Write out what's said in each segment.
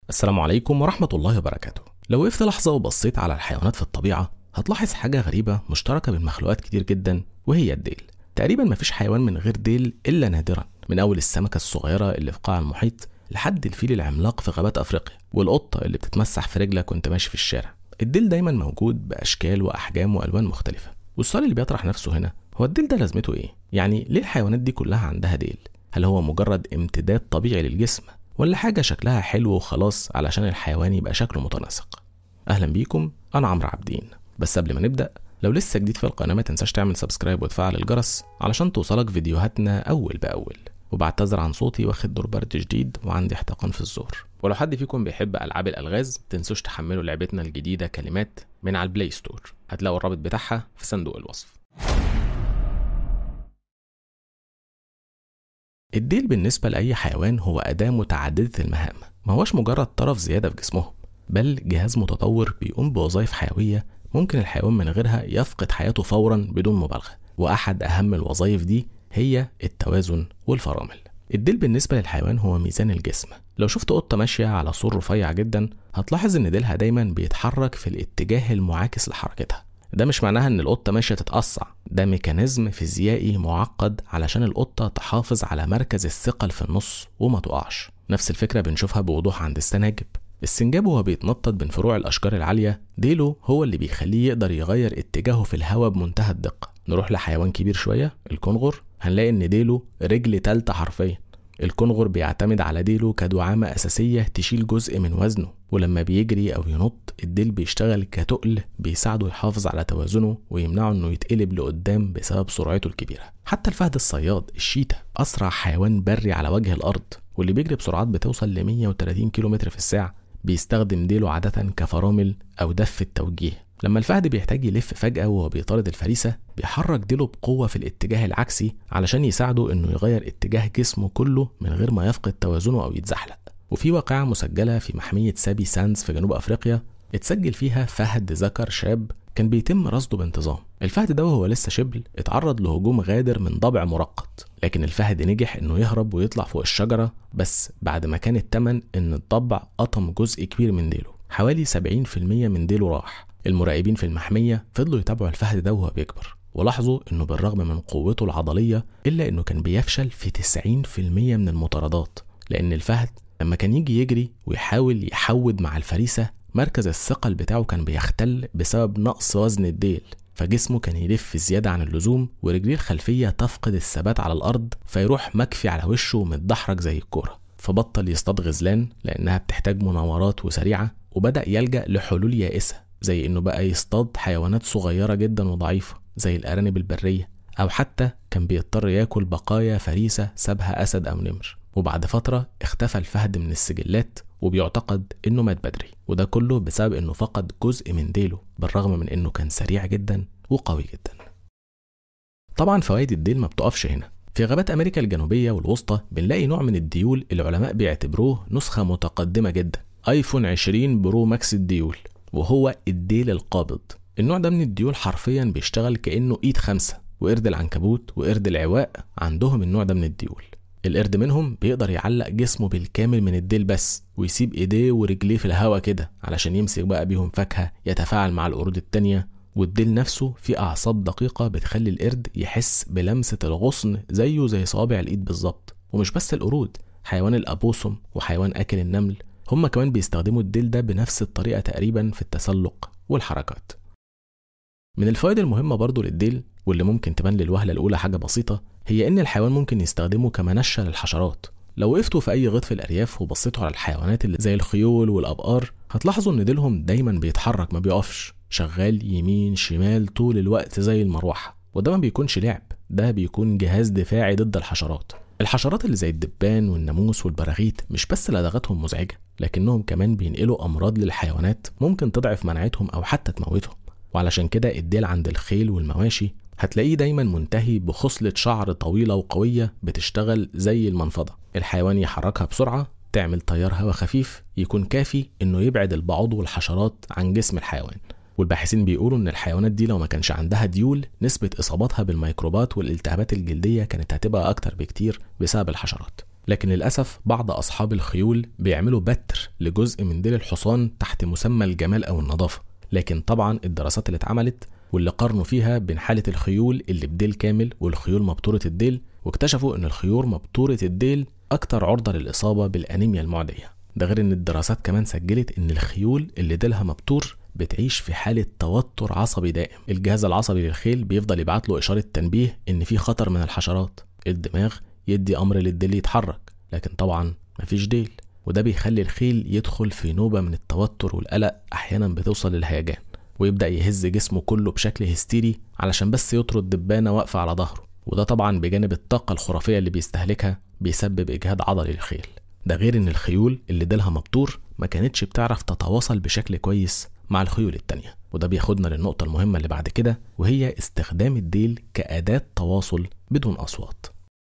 السلام عليكم ورحمة الله وبركاته لو وقفت لحظة وبصيت على الحيوانات في الطبيعة هتلاحظ حاجة غريبة مشتركة بين مخلوقات كتير جدا وهي الديل تقريبا مفيش حيوان من غير ديل إلا نادرا من أول السمكة الصغيرة اللي في قاع المحيط لحد الفيل العملاق في غابات أفريقيا والقطة اللي بتتمسح في رجلك وانت ماشي في الشارع الديل دايما موجود بأشكال وأحجام وألوان مختلفة والسؤال اللي بيطرح نفسه هنا هو الديل ده لازمته إيه؟ يعني ليه الحيوانات دي كلها عندها ديل؟ هل هو مجرد امتداد طبيعي للجسم ولا حاجة شكلها حلو وخلاص علشان الحيوان يبقى شكله متناسق أهلا بيكم أنا عمرو عابدين بس قبل ما نبدأ لو لسه جديد في القناة ما تنساش تعمل سبسكرايب وتفعل الجرس علشان توصلك فيديوهاتنا أول بأول وبعتذر عن صوتي واخد دور برد جديد وعندي احتقان في الزور ولو حد فيكم بيحب ألعاب الألغاز تنسوش تحملوا لعبتنا الجديدة كلمات من على البلاي ستور هتلاقوا الرابط بتاعها في صندوق الوصف الديل بالنسبة لأي حيوان هو أداة متعددة المهام ما هوش مجرد طرف زيادة في جسمهم بل جهاز متطور بيقوم بوظائف حيوية ممكن الحيوان من غيرها يفقد حياته فورا بدون مبالغة وأحد أهم الوظائف دي هي التوازن والفرامل الديل بالنسبة للحيوان هو ميزان الجسم لو شفت قطة ماشية على سور رفيع جدا هتلاحظ إن ديلها دايما بيتحرك في الاتجاه المعاكس لحركتها ده مش معناها ان القطه ماشيه تتقصع ده ميكانيزم فيزيائي معقد علشان القطه تحافظ على مركز الثقل في النص وما تقعش نفس الفكره بنشوفها بوضوح عند السناجب السنجاب وهو بيتنطط بين فروع الاشجار العاليه ديله هو اللي بيخليه يقدر يغير اتجاهه في الهواء بمنتهى الدقه نروح لحيوان كبير شويه الكونغر هنلاقي ان ديله رجل تالتة حرفيا الكونغر بيعتمد على ديله كدعامة أساسية تشيل جزء من وزنه ولما بيجري أو ينط الديل بيشتغل كتقل بيساعده يحافظ على توازنه ويمنعه إنه يتقلب لقدام بسبب سرعته الكبيرة حتى الفهد الصياد الشيتا أسرع حيوان بري على وجه الأرض واللي بيجري بسرعات بتوصل ل 130 كيلومتر في الساعة بيستخدم ديله عادة كفرامل أو دف التوجيه لما الفهد بيحتاج يلف فجأة وهو بيطارد الفريسة بيحرك ديله بقوة في الاتجاه العكسي علشان يساعده إنه يغير اتجاه جسمه كله من غير ما يفقد توازنه أو يتزحلق وفي واقعة مسجلة في محمية سابي ساندز في جنوب أفريقيا اتسجل فيها فهد ذكر شاب كان بيتم رصده بانتظام الفهد ده وهو لسه شبل اتعرض لهجوم غادر من ضبع مرقط لكن الفهد نجح انه يهرب ويطلع فوق الشجرة بس بعد ما كان التمن ان الضبع قطم جزء كبير من ديله حوالي 70% من ديله راح المراقبين في المحمية فضلوا يتابعوا الفهد ده وهو بيكبر ولاحظوا انه بالرغم من قوته العضلية الا انه كان بيفشل في 90% من المطاردات لان الفهد لما كان يجي يجري ويحاول يحود مع الفريسة مركز الثقل بتاعه كان بيختل بسبب نقص وزن الديل فجسمه كان يلف زيادة عن اللزوم ورجليه الخلفية تفقد الثبات على الأرض فيروح مكفي على وشه ومتدحرج زي الكورة فبطل يصطاد غزلان لأنها بتحتاج مناورات وسريعة وبدأ يلجأ لحلول يائسة زي إنه بقى يصطاد حيوانات صغيرة جدا وضعيفة زي الأرانب البرية أو حتى كان بيضطر ياكل بقايا فريسة سابها أسد أو نمر وبعد فترة اختفى الفهد من السجلات وبيعتقد انه مات بدري وده كله بسبب انه فقد جزء من ديله بالرغم من انه كان سريع جدا وقوي جدا طبعا فوائد الديل ما بتقفش هنا في غابات امريكا الجنوبيه والوسطى بنلاقي نوع من الديول العلماء بيعتبروه نسخه متقدمه جدا ايفون 20 برو ماكس الديول وهو الديل القابض النوع ده من الديول حرفيا بيشتغل كانه ايد خمسه وقرد العنكبوت وقرد العواء عندهم النوع ده من الديول القرد منهم بيقدر يعلق جسمه بالكامل من الديل بس ويسيب ايديه ورجليه في الهوا كده علشان يمسك بقى بيهم فاكهة يتفاعل مع القرود التانية والديل نفسه فيه أعصاب دقيقة بتخلي القرد يحس بلمسة الغصن زيه زي صوابع الإيد بالظبط ومش بس القرود حيوان الأبوسم وحيوان أكل النمل هما كمان بيستخدموا الديل ده بنفس الطريقة تقريبا في التسلق والحركات من الفوائد المهمة برضو للديل واللي ممكن تبان للوهلة الأولى حاجة بسيطة هي إن الحيوان ممكن يستخدمه كمنشة للحشرات لو وقفتوا في أي غيط في الأرياف وبصيتوا على الحيوانات اللي زي الخيول والأبقار هتلاحظوا إن ديلهم دايما بيتحرك ما بيقفش شغال يمين شمال طول الوقت زي المروحة وده ما بيكونش لعب ده بيكون جهاز دفاعي ضد الحشرات الحشرات اللي زي الدبان والناموس والبراغيث مش بس لدغتهم مزعجة لكنهم كمان بينقلوا أمراض للحيوانات ممكن تضعف مناعتهم أو حتى تموتهم وعلشان كده الديل عند الخيل والمواشي هتلاقيه دايما منتهي بخصلة شعر طويلة وقوية بتشتغل زي المنفضة الحيوان يحركها بسرعة تعمل تيار هواء خفيف يكون كافي انه يبعد البعوض والحشرات عن جسم الحيوان والباحثين بيقولوا ان الحيوانات دي لو ما كانش عندها ديول نسبة اصاباتها بالميكروبات والالتهابات الجلدية كانت هتبقى اكتر بكتير بسبب الحشرات لكن للأسف بعض أصحاب الخيول بيعملوا بتر لجزء من ديل الحصان تحت مسمى الجمال أو النظافة لكن طبعا الدراسات اللي اتعملت واللي قارنوا فيها بين حالة الخيول اللي بديل كامل والخيول مبتورة الديل واكتشفوا ان الخيول مبتورة الديل أكتر عرضة للإصابة بالأنيميا المعدية ده غير ان الدراسات كمان سجلت ان الخيول اللي ديلها مبتور بتعيش في حالة توتر عصبي دائم الجهاز العصبي للخيل بيفضل يبعت له إشارة تنبيه إن في خطر من الحشرات الدماغ يدي أمر للديل يتحرك لكن طبعا مفيش ديل وده بيخلي الخيل يدخل في نوبة من التوتر والقلق أحيانا بتوصل للهيجان ويبدأ يهز جسمه كله بشكل هستيري علشان بس يطرد دبانة واقفة على ظهره وده طبعا بجانب الطاقة الخرافية اللي بيستهلكها بيسبب إجهاد عضلي للخيل ده غير إن الخيول اللي ديلها مبتور ما كانتش بتعرف تتواصل بشكل كويس مع الخيول التانية وده بياخدنا للنقطة المهمة اللي بعد كده وهي استخدام الديل كأداة تواصل بدون أصوات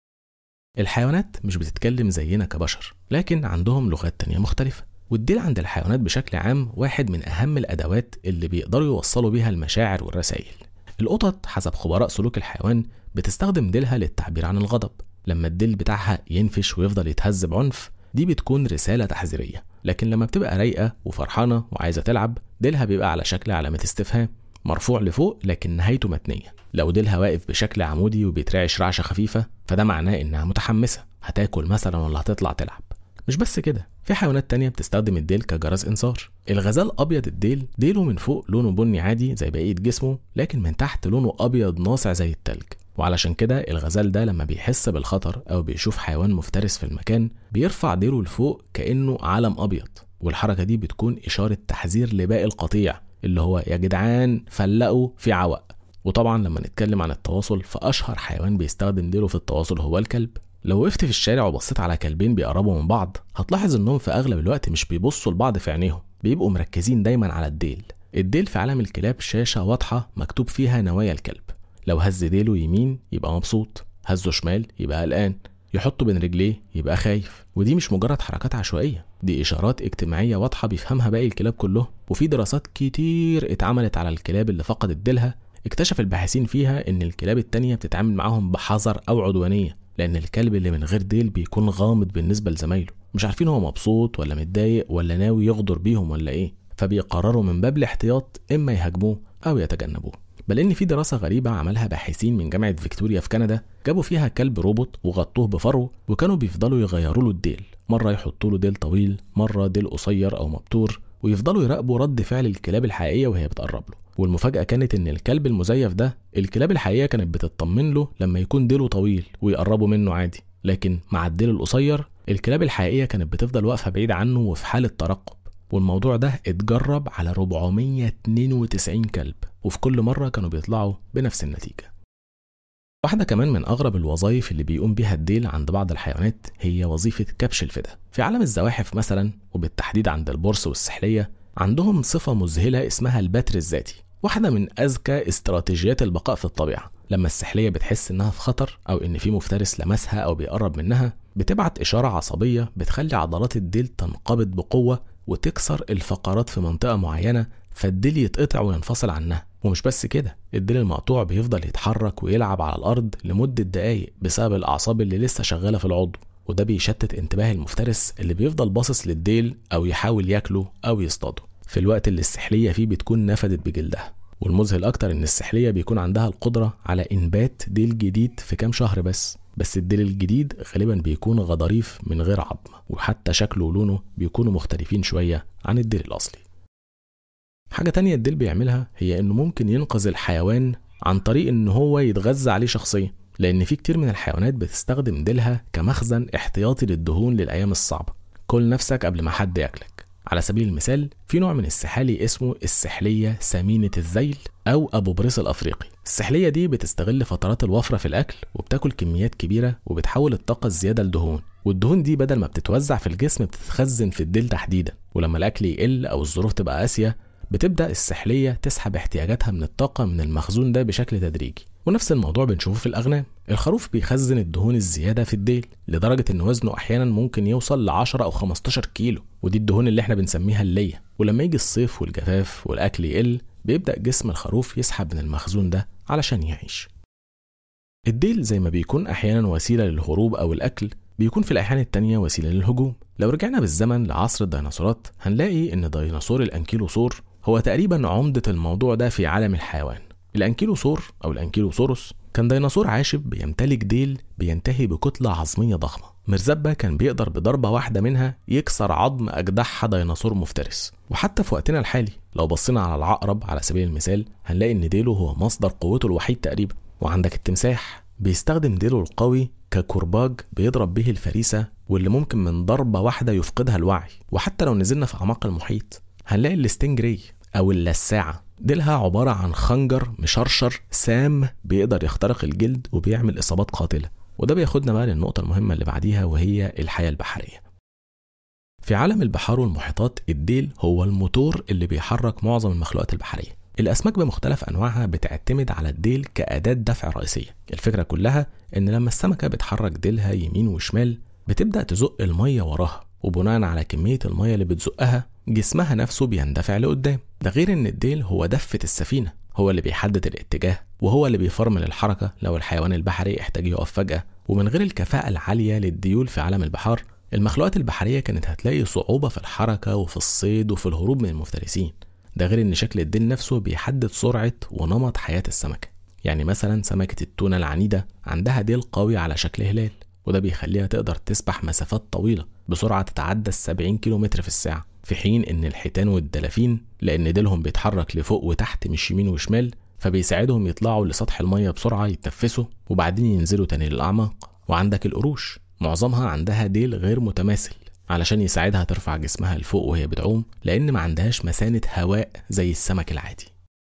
الحيوانات مش بتتكلم زينا كبشر لكن عندهم لغات تانية مختلفة والديل عند الحيوانات بشكل عام واحد من أهم الأدوات اللي بيقدروا يوصلوا بيها المشاعر والرسائل القطط حسب خبراء سلوك الحيوان بتستخدم ديلها للتعبير عن الغضب لما الديل بتاعها ينفش ويفضل يتهز بعنف دي بتكون رسالة تحذيرية لكن لما بتبقى رايقة وفرحانة وعايزة تلعب ديلها بيبقى على شكل علامة استفهام مرفوع لفوق لكن نهايته متنية لو ديلها واقف بشكل عمودي وبيترعش رعشة خفيفة فده معناه إنها متحمسة هتاكل مثلا ولا هتطلع تلعب مش بس كده في حيوانات تانية بتستخدم الديل كجرس إنذار الغزال أبيض الديل ديله من فوق لونه بني عادي زي بقية جسمه لكن من تحت لونه أبيض ناصع زي التلج وعلشان كده الغزال ده لما بيحس بالخطر أو بيشوف حيوان مفترس في المكان بيرفع ديله لفوق كأنه علم أبيض والحركة دي بتكون إشارة تحذير لباقي القطيع اللي هو يا جدعان فلقوا في عوق وطبعا لما نتكلم عن التواصل فأشهر حيوان بيستخدم ديله في التواصل هو الكلب لو وقفت في الشارع وبصيت على كلبين بيقربوا من بعض هتلاحظ انهم في اغلب الوقت مش بيبصوا لبعض في عينيهم بيبقوا مركزين دايما على الديل الديل في عالم الكلاب شاشة واضحة مكتوب فيها نوايا الكلب لو هز ديله يمين يبقى مبسوط هزه شمال يبقى قلقان يحطه بين رجليه يبقى خايف ودي مش مجرد حركات عشوائية دي إشارات اجتماعية واضحة بيفهمها باقي الكلاب كلهم وفي دراسات كتير اتعملت على الكلاب اللي فقدت ديلها اكتشف الباحثين فيها إن الكلاب التانية بتتعامل معاهم بحذر أو عدوانية لأن الكلب اللي من غير ديل بيكون غامض بالنسبة لزمايله مش عارفين هو مبسوط ولا متضايق ولا ناوي يغدر بيهم ولا إيه فبيقرروا من باب الاحتياط إما يهاجموه أو يتجنبوه بل إن في دراسة غريبة عملها باحثين من جامعة فيكتوريا في كندا جابوا فيها كلب روبوت وغطوه بفرو وكانوا بيفضلوا يغيروا له الديل مرة يحطوا له ديل طويل مرة ديل قصير أو مبتور ويفضلوا يراقبوا رد فعل الكلاب الحقيقية وهي بتقرب له والمفاجأة كانت إن الكلب المزيف ده الكلاب الحقيقية كانت بتطمن له لما يكون ديله طويل ويقربوا منه عادي لكن مع الديل القصير الكلاب الحقيقية كانت بتفضل واقفة بعيد عنه وفي حالة ترقب والموضوع ده اتجرب على 492 كلب وفي كل مرة كانوا بيطلعوا بنفس النتيجة واحدة كمان من أغرب الوظائف اللي بيقوم بيها الديل عند بعض الحيوانات هي وظيفة كبش الفدا في عالم الزواحف مثلا وبالتحديد عند البرص والسحلية عندهم صفة مذهلة اسمها البتر الذاتي واحدة من أذكى استراتيجيات البقاء في الطبيعة لما السحلية بتحس إنها في خطر أو إن في مفترس لمسها أو بيقرب منها بتبعت إشارة عصبية بتخلي عضلات الديل تنقبض بقوة وتكسر الفقرات في منطقة معينة فالديل يتقطع وينفصل عنها ومش بس كده الديل المقطوع بيفضل يتحرك ويلعب على الأرض لمدة دقايق بسبب الأعصاب اللي لسه شغالة في العضو وده بيشتت انتباه المفترس اللي بيفضل باصص للديل أو يحاول ياكله أو يصطاده في الوقت اللي السحلية فيه بتكون نفدت بجلدها والمذهل أكتر إن السحلية بيكون عندها القدرة على إنبات ديل جديد في كام شهر بس بس الديل الجديد غالبا بيكون غضاريف من غير عظم وحتى شكله ولونه بيكونوا مختلفين شوية عن الديل الأصلي حاجة تانية الديل بيعملها هي إنه ممكن ينقذ الحيوان عن طريق إن هو يتغذى عليه شخصيا لأن في كتير من الحيوانات بتستخدم ديلها كمخزن احتياطي للدهون للأيام الصعبة كل نفسك قبل ما حد ياكلك على سبيل المثال في نوع من السحالي اسمه السحلية سمينة الذيل أو أبو بريس الأفريقي السحلية دي بتستغل فترات الوفرة في الأكل وبتاكل كميات كبيرة وبتحول الطاقة الزيادة لدهون والدهون دي بدل ما بتتوزع في الجسم بتتخزن في الديل تحديدا ولما الأكل يقل أو الظروف تبقى قاسية بتبدأ السحلية تسحب احتياجاتها من الطاقة من المخزون ده بشكل تدريجي ونفس الموضوع بنشوفه في الأغنام الخروف بيخزن الدهون الزيادة في الديل لدرجة إن وزنه أحيانا ممكن يوصل ل 10 أو 15 كيلو ودي الدهون اللي احنا بنسميها اللية ولما يجي الصيف والجفاف والأكل يقل بيبدأ جسم الخروف يسحب من المخزون ده علشان يعيش الديل زي ما بيكون أحيانا وسيلة للهروب أو الأكل بيكون في الأحيان التانية وسيلة للهجوم لو رجعنا بالزمن لعصر الديناصورات هنلاقي إن ديناصور الأنكيلوسور هو تقريبا عمدة الموضوع ده في عالم الحيوان الأنكيلوسور أو الأنكيلوسوروس كان ديناصور عاشب بيمتلك ديل بينتهي بكتلة عظمية ضخمة مرزبة كان بيقدر بضربة واحدة منها يكسر عظم أجدعها ديناصور مفترس وحتى في وقتنا الحالي لو بصينا على العقرب على سبيل المثال هنلاقي إن ديله هو مصدر قوته الوحيد تقريبا وعندك التمساح بيستخدم ديله القوي ككرباج بيضرب به الفريسة واللي ممكن من ضربة واحدة يفقدها الوعي وحتى لو نزلنا في أعماق المحيط هنلاقي الستنجري أو اللساعة ديلها عبارة عن خنجر مشرشر سام بيقدر يخترق الجلد وبيعمل إصابات قاتلة وده بياخدنا بقى للنقطة المهمة اللي بعديها وهي الحياة البحرية في عالم البحار والمحيطات الديل هو الموتور اللي بيحرك معظم المخلوقات البحرية الأسماك بمختلف أنواعها بتعتمد على الديل كأداة دفع رئيسية الفكرة كلها إن لما السمكة بتحرك ديلها يمين وشمال بتبدأ تزق المية وراها وبناء على كمية المية اللي بتزقها جسمها نفسه بيندفع لقدام ده غير ان الديل هو دفة السفينة هو اللي بيحدد الاتجاه وهو اللي بيفرمل الحركة لو الحيوان البحري احتاج يقف فجأة ومن غير الكفاءة العالية للديول في عالم البحار المخلوقات البحرية كانت هتلاقي صعوبة في الحركة وفي الصيد وفي الهروب من المفترسين ده غير ان شكل الديل نفسه بيحدد سرعة ونمط حياة السمكة يعني مثلا سمكة التونة العنيدة عندها ديل قوي على شكل هلال وده بيخليها تقدر تسبح مسافات طويلة بسرعة تتعدى ال 70 كيلومتر في الساعة في حين ان الحيتان والدلافين لان ديلهم بيتحرك لفوق وتحت مش يمين وشمال فبيساعدهم يطلعوا لسطح المية بسرعة يتنفسوا وبعدين ينزلوا تاني للأعماق وعندك القروش معظمها عندها ديل غير متماثل علشان يساعدها ترفع جسمها لفوق وهي بتعوم لأن ما عندهاش مسانة هواء زي السمك العادي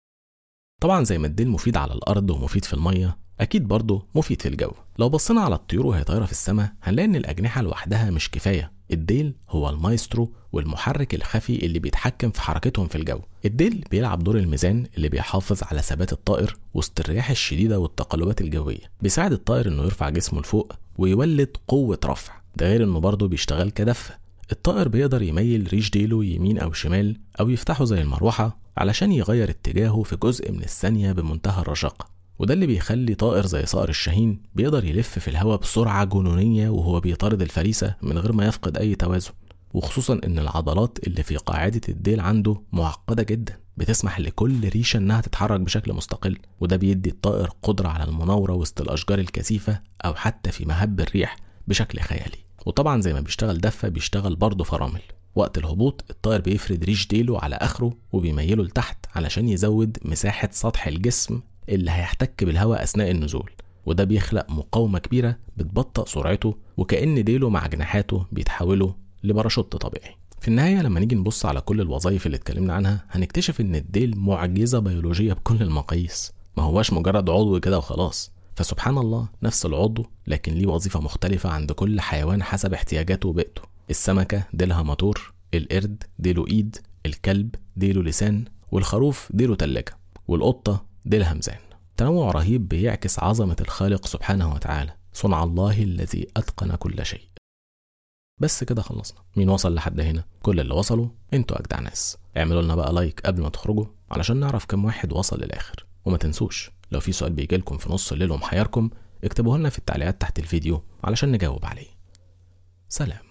طبعا زي ما الديل مفيد على الأرض ومفيد في المية أكيد برضه مفيد في الجو لو بصينا على الطيور وهي طايرة في السماء هنلاقي إن الأجنحة لوحدها مش كفاية الديل هو المايسترو والمحرك الخفي اللي بيتحكم في حركتهم في الجو الديل بيلعب دور الميزان اللي بيحافظ على ثبات الطائر وسط الرياح الشديدة والتقلبات الجوية بيساعد الطائر إنه يرفع جسمه لفوق ويولد قوة رفع ده غير إنه برضه بيشتغل كدفة الطائر بيقدر يميل ريش ديله يمين أو شمال أو يفتحه زي المروحة علشان يغير اتجاهه في جزء من الثانية بمنتهى الرشاقة وده اللي بيخلي طائر زي صقر الشاهين بيقدر يلف في الهواء بسرعة جنونية وهو بيطارد الفريسة من غير ما يفقد أي توازن وخصوصا إن العضلات اللي في قاعدة الديل عنده معقدة جدا بتسمح لكل ريشة إنها تتحرك بشكل مستقل وده بيدي الطائر قدرة على المناورة وسط الأشجار الكثيفة أو حتى في مهب الريح بشكل خيالي وطبعا زي ما بيشتغل دفة بيشتغل برضه فرامل وقت الهبوط الطائر بيفرد ريش ديله على آخره وبيميله لتحت علشان يزود مساحة سطح الجسم اللي هيحتك بالهواء أثناء النزول وده بيخلق مقاومة كبيرة بتبطئ سرعته وكأن ديله مع جناحاته بيتحولوا لباراشوت طبيعي في النهاية لما نيجي نبص على كل الوظائف اللي اتكلمنا عنها هنكتشف إن الديل معجزة بيولوجية بكل المقاييس ما هواش مجرد عضو كده وخلاص فسبحان الله نفس العضو لكن ليه وظيفة مختلفة عند كل حيوان حسب احتياجاته وبيئته السمكة ديلها موتور القرد ديله إيد الكلب ديله لسان والخروف ديله تلاجة والقطة ديلها ميزان تنوع رهيب بيعكس عظمة الخالق سبحانه وتعالى صنع الله الذي أتقن كل شيء بس كده خلصنا مين وصل لحد هنا كل اللي وصلوا انتوا أجدع ناس اعملوا لنا بقى لايك قبل ما تخرجوا علشان نعرف كم واحد وصل للآخر وما تنسوش لو في سؤال بيجيلكم في نص الليل ومحيركم اكتبوه لنا في التعليقات تحت الفيديو علشان نجاوب عليه سلام